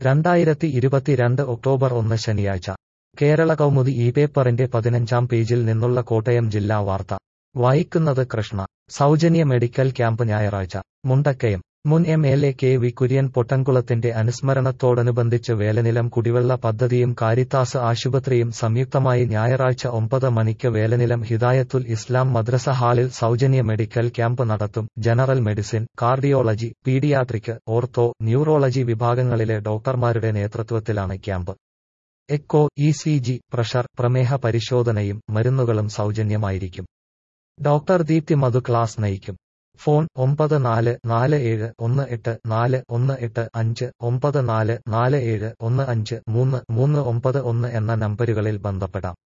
രണ്ടായിരത്തി ഇരുപത്തിരണ്ട് ഒക്ടോബർ ഒന്ന് ശനിയാഴ്ച കേരള കൗമുദി ഈ പേപ്പറിന്റെ പതിനഞ്ചാം പേജിൽ നിന്നുള്ള കോട്ടയം ജില്ലാ വാർത്ത വായിക്കുന്നത് കൃഷ്ണ സൗജന്യ മെഡിക്കൽ ക്യാമ്പ് ഞായറാഴ്ച മുണ്ടക്കയം മുൻ M L A K V Kurian പൊട്ടൻകുളത്തിന്റെ അനുസ്മരണത്തോടനുബന്ധിച്ച് വേലനിലം കുടിവെള്ള പദ്ധതിയും കാരിത്താസ് ആശുപത്രിയും സംയുക്തമായി ഞായറാഴ്ച ഒമ്പത് മണിക്ക് വേലനിലം ഹിദായത്തുൽ ഇസ്ലാം മദ്രസ ഹാളിൽ സൗജന്യ മെഡിക്കൽ ക്യാമ്പ് നടത്തും general medicine cardiology paediatric ortho neurology വിഭാഗങ്ങളിലെ ഡോക്ടർമാരുടെ നേതൃത്വത്തിലാണ് camp echo E C G pressure പ്രമേഹ പരിശോധനയും മരുന്നുകളും സൗജന്യമായിരിക്കും ഡോക്ടർ ദീപ്തി മധു ക്ലാസ് നയിക്കും ഫോൺ ഒമ്പത് നാല് നാല് ഏഴ് ഒന്ന് എട്ട് നാല് ഒന്ന് എട്ട് അഞ്ച് ഒമ്പത് നാല് നാല് ഏഴ് ഒന്ന് അഞ്ച് മൂന്ന് മൂന്ന് ഒമ്പത് ഒന്ന് എന്ന നമ്പരുകളിൽ ബന്ധപ്പെടാം